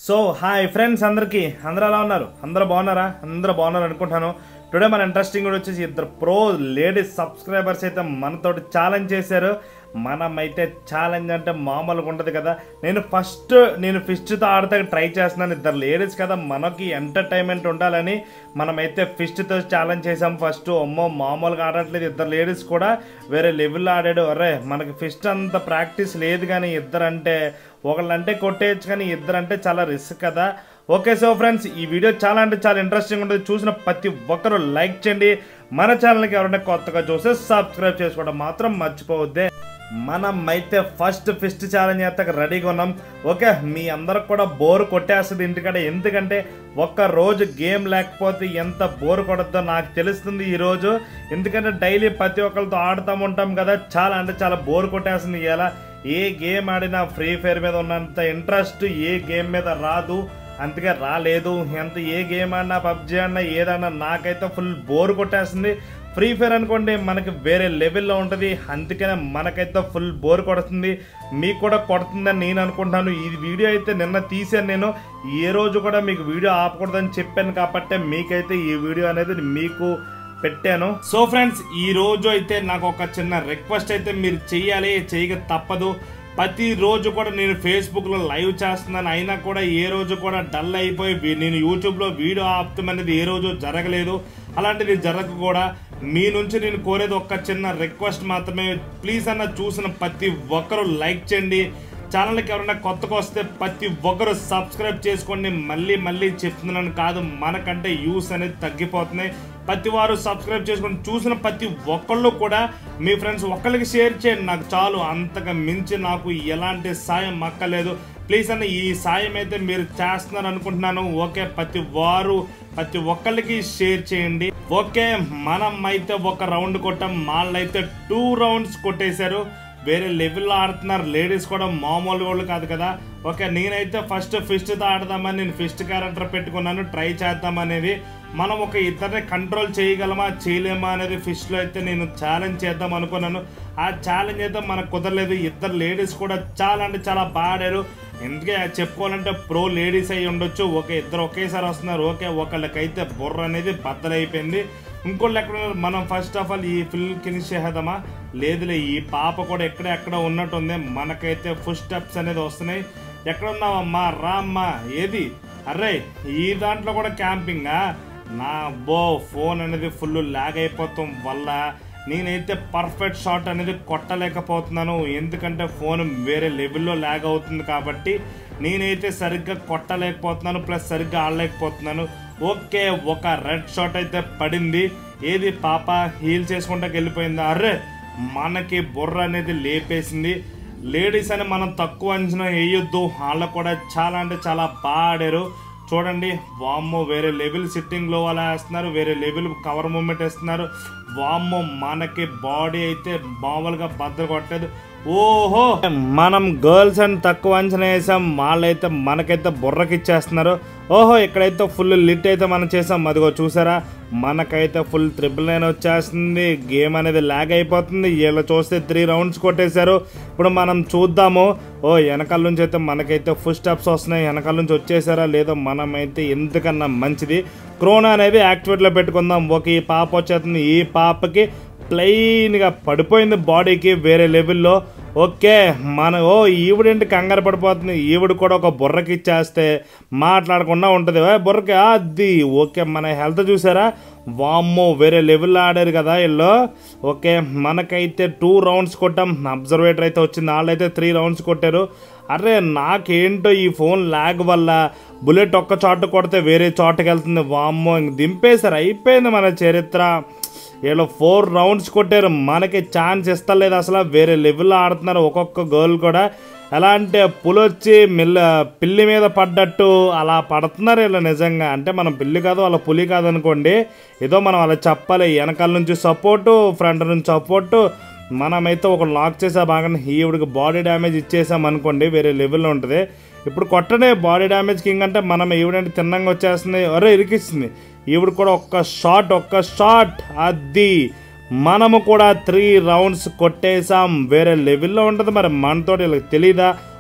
So hi friends అందరికీ అందరూ ఎలా ఉన్నారు అందరూ బాగున్నారా అందరూ బాగున్నారు అనుకుంటాను టుడే మన ఇంట్రెస్టింగ్ కూడా వచ్చేసి ఇద్దరు ప్రో లేడీస్ సబ్స్క్రైబర్స్ అయితే మనతోటి ఛాలెంజ్ చేశారు మనమైతే ఛాలెంజ్ అంటే మామూలుగా ఉండదు కదా నేను ఫస్ట్ నేను ఫిస్ట్తో ఆడతా ట్రై చేస్తున్నాను ఇద్దరు లేడీస్ కదా మనకి ఎంటర్టైన్మెంట్ ఉండాలని మనమైతే ఫిస్ట్తో ఛాలెంజ్ చేసాం ఫస్ట్ అమ్మో మామూలుగా ఆడట్లేదు ఇద్దరు లేడీస్ కూడా వేరే లెవెల్లో ఆడాడు అరే మనకి ఫిస్ట్ అంత ప్రాక్టీస్ లేదు కానీ ఇద్దరంటే ఒకళ్ళంటే కొట్టేయచ్చు కానీ ఇద్దరంటే చాలా రిస్క్ కదా ఓకే సో ఫ్రెండ్స్ ఈ వీడియో చాలా అంటే చాలా ఇంట్రెస్టింగ్ ఉంటుంది చూసిన ప్రతి ఒక్కరూ లైక్ చేయండి మన ఛానల్కి ఎవరైనా కొత్తగా చూస్తే సబ్స్క్రైబ్ చేసుకోవడం మాత్రం మర్చిపోవద్దే మనం అయితే ఫస్ట్ ఫిస్ట్ ఛాలెంజ్ చేస్తాక రెడీగా ఉన్నాం ఓకే మీ అందరికి కూడా బోర్ కొట్టేస్తుంది ఇంటికంటే ఎందుకంటే ఒక్క రోజు గేమ్ లేకపోతే ఎంత బోర్ కొడద్దో నాకు తెలుస్తుంది ఈ రోజు ఎందుకంటే డైలీ ప్రతి ఒక్కరితో ఆడుతూ ఉంటాం కదా చాలా అంటే చాలా బోర్ కొట్టేస్తుంది ఇలా ఏ గేమ్ ఆడినా ఫ్రీ ఫైర్ మీద ఉన్నంత ఇంట్రెస్ట్ ఏ గేమ్ మీద రాదు అందుకే రాలేదు ఎంత ఏ గేమ్ ఆడినా పబ్జి ఆడినా ఏదన్నా నాకైతే ఫుల్ బోర్ కొట్టేస్తుంది ఫ్రీ ఫైర్ అనుకోండి మనకి వేరే లెవెల్లో ఉంటుంది అందుకనే మనకైతే ఫుల్ బోర్ కొడుతుంది మీకు కూడా కొడుతుందని నేను అనుకుంటున్నాను ఈ వీడియో అయితే నిన్న తీసాను నేను ఏ రోజు కూడా మీకు వీడియో ఆపకూడదని చెప్పాను కాబట్టి మీకైతే ఈ వీడియో అనేది మీకు పెట్టాను సో ఫ్రెండ్స్ ఈ రోజు అయితే నాకు ఒక చిన్న రిక్వెస్ట్ అయితే మీరు చెయ్యాలి చేయక తప్పదు ప్రతి రోజు కూడా నేను ఫేస్బుక్లో లైవ్ చేస్తున్నాను అయినా కూడా ఏ రోజు కూడా డల్ అయిపోయి వీ- నేను యూట్యూబ్లో వీడియో ఆపుతాం అనేది ఏ రోజు జరగలేదు అలాంటిది జరగక కూడా మీ నుంచి నేను కోరేది ఒక చిన్న రిక్వెస్ట్ మాత్రమే ప్లీజ్ అన్న చూసిన ప్రతి ఒక్కరూ లైక్ చేయండి ఛానల్కి ఎవరైనా కొత్తగా వస్తే ప్రతి ఒక్కరు సబ్స్క్రైబ్ చేసుకోండి మళ్ళీ మళ్ళీ చెప్తున్నాను కాదు మనకంటే యూస్ అనేది తగ్గిపోతున్నాయి ప్రతి వారు సబ్స్క్రైబ్ చేసుకొని చూసిన ప్రతి ఒక్కళ్ళు కూడా మీ ఫ్రెండ్స్ ఒక్కరికి షేర్ చేయండి నాకు చాలు అంతగా మించి నాకు ఎలాంటి సాయం అక్కలేదు ప్లీజ్ అన్న ఈ సాయం అయితే మీరు చేస్తున్నారు అనుకుంటున్నాను ఓకే ప్రతి వారు ప్రతి ఒక్కరికి షేర్ చేయండి ఓకే మనం అయితే ఒక రౌండ్ కొట్టాం వాళ్ళైతే టూ రౌండ్స్ కొట్టేశారు వేరే లెవెల్లో ఆడుతున్నారు లేడీస్ కూడా మామూలు వాళ్ళు కాదు కదా ఓకే నేనైతే ఫస్ట్ ఫిస్ట్తో ఆడదామని నేను ఫిస్ట్ క్యారెక్టర్ పెట్టుకున్నాను ట్రై చేద్దామనేది మనం ఒక ఇద్దరిని కంట్రోల్ చేయగలమా చేయలేమా అనేది ఫిష్లో అయితే నేను ఛాలెంజ్ చేద్దాం అనుకున్నాను ఆ ఛాలెంజ్ అయితే మనకు కుదరలేదు ఇద్దరు లేడీస్ కూడా చాలా అంటే చాలా బాడారు ఎందుకే చెప్పుకోవాలంటే ప్రో లేడీస్ అయి ఉండొచ్చు ఓకే ఇద్దరు ఒకేసారి వస్తున్నారు ఓకే ఒకళ్ళకైతే బుర్ర అనేది బద్దలైపోయింది ఇంకోళ్ళు ఎక్కడ ఉన్నారు? మనం ఫస్ట్ ఆఫ్ ఆల్ ఈ ఫిల్ ఫినిష్ చేద్దామా లేదులే ఈ పాప కూడా ఎక్కడ ఎక్కడ ఉన్నట్టుంది మనకైతే ఫుల్ స్టెప్స్ అనేది వస్తున్నాయి ఎక్కడ ఉన్నావమ్మా రామ్మా ఏది అర్రే ఈ దాంట్లో కూడా క్యాంపింగా నా బో ఫోన్ అనేది ఫుల్ ల్యాగ్ అయిపోతాం వల్ల నేనైతే పర్ఫెక్ట్ షాట్ అనేది కొట్టలేకపోతున్నాను ఎందుకంటే ఫోన్ వేరే లెవెల్లో ల్యాగ్ అవుతుంది కాబట్టి నేనైతే సరిగ్గా కొట్టలేకపోతున్నాను ప్లస్ సరిగ్గా ఆడలేకపోతున్నాను ఓకే ఒక రెడ్ షాట్ అయితే పడింది ఏది పాప హీల్ చేసుకుంటా వెళ్ళిపోయిందా అర్రే మనకి బుర్ర అనేది లేపేసింది లేడీస్ అని మనం తక్కువ అంచనా వేయొద్దు వాళ్ళకు కూడా చాలా అంటే చాలా బాగా ఆడారు చూడండి వామ్మో వేరే లెవెల్ సిట్టింగ్ లో అలా వేస్తున్నారు వేరే లెవెల్ కవర్ మూమెంట్ వేస్తున్నారు వామ్మో మనకి బాడీ అయితే మామూలుగా బద్దలు కొట్టలేదు ఓహో మనం గర్ల్స్ అని తక్కువ అంచనా వేసాం వాళ్ళైతే మనకైతే బుర్రకిచ్చేస్తున్నారు ఓహో ఇక్కడైతే ఫుల్ లిట్ అయితే మనం చేసాం అదిగో చూసారా మనకైతే ఫుల్ ట్రిపుల్ నైన్ వచ్చేస్తుంది గేమ్ అనేది ల్యాగ్ అయిపోతుంది వీళ్ళు చూస్తే త్రీ రౌండ్స్ కొట్టేశారు ఇప్పుడు మనం చూద్దాము ఓ వెనకాల నుంచి అయితే మనకైతే ఫుల్ స్టెప్స్ వస్తున్నాయి వెనకాల నుంచి వచ్చేసారా లేదో మనమైతే ఎందుకన్నా మంచిది క్రోనా అనేది యాక్టివేట్లో పెట్టుకుందాం ఒక ఈ పాప వచ్చేస్తుంది ఈ పాపకి ప్లెయిన్గా పడిపోయింది బాడీకి వేరే లెవెల్లో ఓకే మన ఓ ఈవిడేంటి కంగారు పడిపోతుంది ఈవిడ కూడా ఒక బుర్రకి ఇచ్చేస్తే మాట్లాడకుండా ఉంటుంది "ఏ, బుర్రకి అది ఓకే మన హెల్త్ చూసారా వామ్మో వేరే లెవెల్లో ఆడారు కదా వీళ్ళు ఓకే మనకైతే టూ రౌండ్స్ కొట్టాం అబ్జర్వేటర్ అయితే వచ్చింది వాళ్ళైతే త్రీ రౌండ్స్ కొట్టారు అరే నాకేంటో ఈ ఫోన్ ల్యాగ్ వల్ల బుల్లెట్ ఒక్క చోట కొడితే వేరే చోటకి వెళ్తుంది వామ్మో ఇంక దింపేశారు అయిపోయింది మన చరిత్ర వీళ్ళు ఫోర్ రౌండ్స్ కొట్టారు మనకి ఛాన్స్ ఇస్తలేదు అసలు వేరే లెవెల్లో ఆడుతున్నారు ఒక్కొక్క గర్ల్ కూడా ఎలా అంటే పులొచ్చి మిల్ల పిల్లి మీద పడ్డట్టు అలా పడుతున్నారు వీళ్ళు నిజంగా అంటే మనం పిల్లి కాదు వాళ్ళ పులి కాదు అనుకోండి ఏదో మనం అలా చెప్పాలి వెనకాల నుంచి సపోర్టు ఫ్రంట్ నుంచి సపోర్టు మనమైతే ఒక లాక్ చేసా బాగా ఈవిడికి బాడీ డ్యామేజ్ ఇచ్చేసాం అనుకోండి వేరే లెవెల్లో ఉంటుంది ఇప్పుడు కొట్టనే బాడీ డ్యామేజ్ కింగ్ అంటే మనం ఈవిడంటే తిన్నంగా వచ్చేస్తుంది అరే ఇరికిస్తుంది ఈవిడ కూడా ఒక్క షాట్ ఒక్క షాట్ అది మనము కూడా త్రీ రౌండ్స్ కొట్టేసాం వేరే లెవెల్లో ఉంటుంది మరి మనతో వీళ్ళకి తెలీదా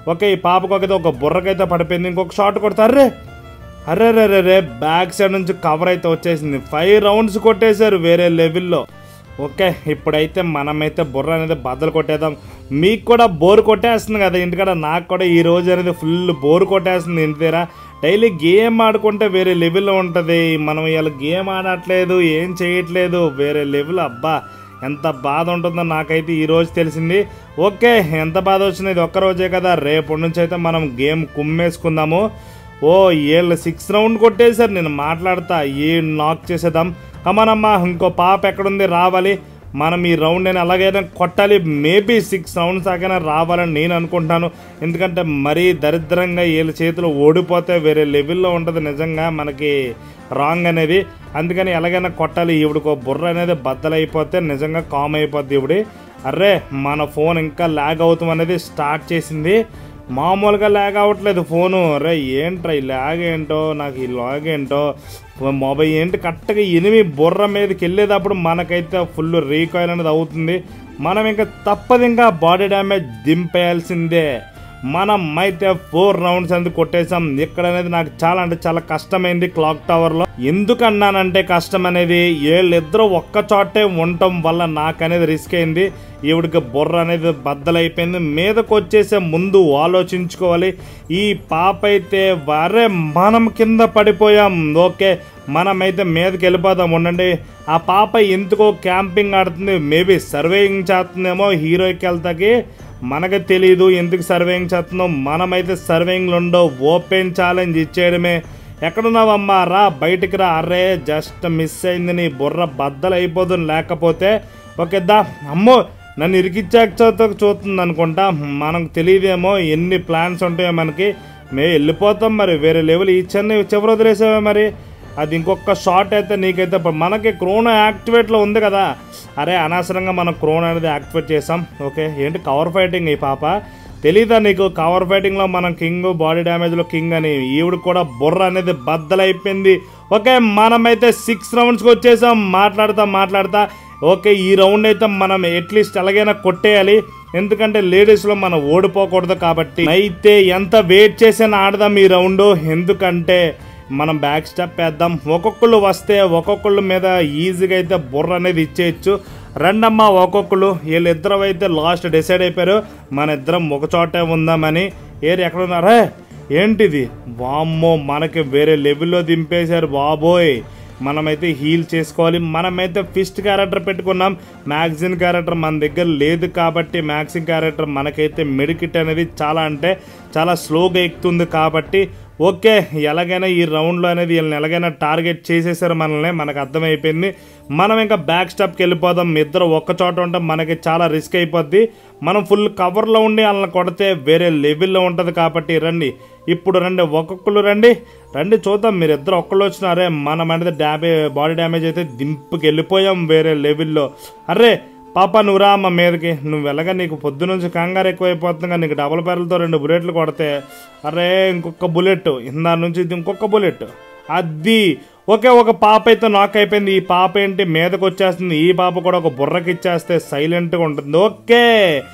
ఓకే ఈ పాపకైతే ఒక బుర్రకైతే పడిపోయింది ఇంకొక షాట్ కొడతా అర్రే అరే రే రే రే బ్యాక్ సైడ్ నుంచి కవర్ అయితే వచ్చేసింది ఫైవ్ రౌండ్స్ కొట్టేశారు వేరే లెవెల్లో ఓకే ఇప్పుడైతే మనమైతే బుర్ర అనేది బద్దలు కొట్టేద్దాం మీకు కూడా బోర్ కొట్టేస్తుంది కదా ఇంటికాడ నాకు కూడా ఈ రోజు అనేది ఫుల్ బోర్ కొట్టేస్తుంది ఇంటి దగ్గర డైలీ గేమ్ ఆడుకుంటే వేరే లెవెల్లో ఉంటుంది మనం ఇలా గేమ్ ఆడట్లేదు ఏం చేయట్లేదు వేరే లెవెల్ అబ్బా ఎంత బాధ ఉంటుందో నాకైతే ఈ రోజు తెలిసింది ఓకే ఎంత బాధ వచ్చింది ఇది ఒక్క రోజే కదా రేపటి నుంచి అయితే మనం గేమ్ కుమ్మేసుకుందాము ఓ ఏళ్ళు సిక్స్ రౌండ్ కొట్టేశారు నేను మాట్లాడతా ఏ నాక్ చేసేద్దాం కమనమ్మా ఇంకో పాప ఎక్కడుంది రావాలి మనం ఈ రౌండ్ నేను ఎలాగైనా కొట్టాలి మేబీ సిక్స్ రౌండ్స్ దాకైనా రావాలని నేను అనుకుంటాను ఎందుకంటే మరీ దరిద్రంగా వీళ్ళ చేతిలో ఓడిపోతే వేరే లెవెల్లో ఉంటుంది నిజంగా మనకి రాంగ్ అనేది అందుకని ఎలాగైనా కొట్టాలి ఈవిడకో బుర్ర అనేది బద్దలైపోతే నిజంగా కామ్ అయిపోద్ది ఈవిడి అర్రే మన ఫోన్ ఇంకా ల్యాగ్ అవుతాం అనేది స్టార్ట్ చేసింది మామూలుగా ల్యాగ్ అవ్వట్లేదు ఫోను అరే ఏంట్రా ఈ ల్యాగ్ ఏంటో నాకు ఈ లాగ్ ఏంటో మొబైల్ ఏంటి కరెక్ట్గా ఎనిమిది బుర్ర మీదకి వెళ్ళేటప్పుడు మనకైతే ఫుల్ రీకాయిల్ అనేది అవుతుంది మనం ఇంకా తప్పదు ఇంకా బాడీ డ్యామేజ్ దింపేయాల్సిందే మనం అయితే ఫోర్ రౌండ్స్ అనేది కొట్టేసాం ఇక్కడ అనేది నాకు చాలా అంటే చాలా కష్టమైంది క్లాక్ టవర్ లో ఎందుకు అన్నానంటే కష్టం అనేది వీళ్ళిద్దరూ ఒక్క చోటే ఉండటం వల్ల నాకు అనేది రిస్క్ అయింది ఈవిడికి బుర్ర అనేది బద్దలైపోయింది మీదకి వచ్చేసే ముందు ఆలోచించుకోవాలి ఈ పాప అయితే వరే మనం కింద పడిపోయాం ఓకే మనమైతే మీదకి వెళ్ళిపోదాం ఉండండి ఆ పాప ఎందుకో క్యాంపింగ్ ఆడుతుంది మేబీ సర్వేయింగ్ చేస్తుందేమో హీరోకి వెళ్తాకి మనకు తెలియదు ఎందుకు సర్వేయింగ్ చేస్తుందో మనమైతే సర్వేయింగ్లో ఉండో ఓపెన్ ఛాలెంజ్ ఇచ్చేయడమే ఎక్కడున్నావమ్మా రా బయటికి రా అరే జస్ట్ మిస్ అయింది నీ బుర్ర బద్దలు అయిపోతుంది లేకపోతే ఒకేదా అమ్మో నన్ను ఇరికిచ్చాక చోత చూస్తుంది అనుకుంటా మనకు తెలియదేమో ఎన్ని ప్లాన్స్ ఉంటాయో మనకి మేము వెళ్ళిపోతాం మరి వేరే లెవెల్ ఈ చిన్న చివరి వదిలేసావే మరి అది ఇంకొక షార్ట్ అయితే నీకైతే ప- మనకి క్రోనా యాక్టివేట్లో ఉంది కదా అరే అనవసరంగా మనం క్రోనా అనేది యాక్టివేట్ చేసాం ఓకే ఏంటి కవర్ ఫైటింగ్ ఈ పాప తెలీదా నీకు కవర్ ఫైటింగ్లో మనం కింగ్ బాడీ డ్యామేజ్లో కింగ్ అని ఈవిడ కూడా బుర్ర అనేది బద్దలైపోయింది ఓకే మనమైతే సిక్స్ రౌండ్స్కి వచ్చేసాం మాట్లాడతా మాట్లాడతా ఓకే ఈ రౌండ్ అయితే మనం అట్లీస్ట్ ఎలాగైనా కొట్టేయాలి ఎందుకంటే లేడీస్లో మనం ఓడిపోకూడదు కాబట్టి అయితే ఎంత వెయిట్ చేసినా ఆడదాం ఈ రౌండ్ ఎందుకంటే మనం బ్యాక్ స్టెప్ వేద్దాం ఒక్కొక్కళ్ళు వస్తే ఒక్కొక్కళ్ళ మీద ఈజీగా అయితే బుర్ర అనేది ఇచ్చేయచ్చు రెండమ్మ ఒక్కొక్కళ్ళు వీళ్ళిద్దరం అయితే లాస్ట్ డిసైడ్ అయిపోయారు మన ఇద్దరం ఒక చోటే ఉందామని ఏరు ఎక్కడ ఉన్నారా ఏంటిది వామ్మో మనకి వేరే లెవెల్లో దింపేశారు బాబోయ్ మనమైతే హీల్ చేసుకోవాలి మనమైతే ఫిస్ట్ క్యారెక్టర్ పెట్టుకున్నాం మ్యాగజిన్ క్యారెక్టర్ మన దగ్గర లేదు కాబట్టి మ్యాగజిన్ క్యారెక్టర్ మనకైతే మెడికిట్ అనేది చాలా అంటే చాలా స్లోగా ఎక్కుతుంది కాబట్టి ఓకే ఎలాగైనా ఈ రౌండ్లో అనేది వీళ్ళని ఎలాగైనా టార్గెట్ చేసేసారు మనల్ని మనకు అర్థమైపోయింది మనం ఇంకా బ్యాక్ స్టెప్కి వెళ్ళిపోదాం ఇద్దరు ఒక్క చోట ఉంటే మనకి చాలా రిస్క్ అయిపోద్ది మనం ఫుల్ కవర్లో ఉండి వాళ్ళని కొడితే వేరే లెవెల్లో ఉంటుంది కాబట్టి రండి ఇప్పుడు రండి ఒక్కొక్కరు రండి రండి చూద్దాం మీరు ఇద్దరు ఒక్కళ్ళు వచ్చినారే మనం అనేది డ్యామే బాడీ డ్యామేజ్ అయితే దింపుకి వెళ్ళిపోయాం వేరే లెవెల్లో అరే పాప నువ్వు రా అమ్మ మీదకి నువ్వు వెళ్ళగా నీకు పొద్దు నుంచి కంగారు ఎక్కువైపోతుంది నీకు డబుల్ పేర్లతో రెండు బుల్లెట్లు కొడితే అరే ఇంకొక బుల్లెట్ ఇందా నుంచి ఇది ఇంకొక బుల్లెట్ అది ఓకే ఒక పాప అయితే నాక్ అయిపోయింది ఈ పాప ఏంటి మీదకి వచ్చేస్తుంది ఈ పాప కూడా ఒక బుర్రకి ఇచ్చేస్తే సైలెంట్గా ఉంటుంది ఓకే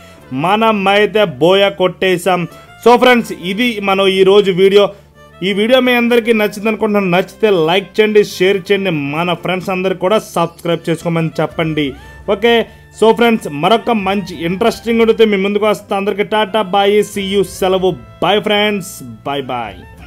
మనం అయితే బోయ కొట్టేసాం సో ఫ్రెండ్స్ ఇది మనం ఈరోజు వీడియో ఈ వీడియో మీ అందరికీ నచ్చింది అనుకుంటున్నాను నచ్చితే లైక్ చేయండి షేర్ చేయండి మన ఫ్రెండ్స్ అందరికి కూడా సబ్స్క్రైబ్ చేసుకోమని చెప్పండి ఓకే సో ఫ్రెండ్స్ మరొక మంచి ఇంట్రెస్టింగ్ ఉండితే మీ ముందుకు వస్తే అందరికి టాటా బాయ్ సీ యూ సెలవు బాయ్ ఫ్రెండ్స్ బాయ్ బాయ్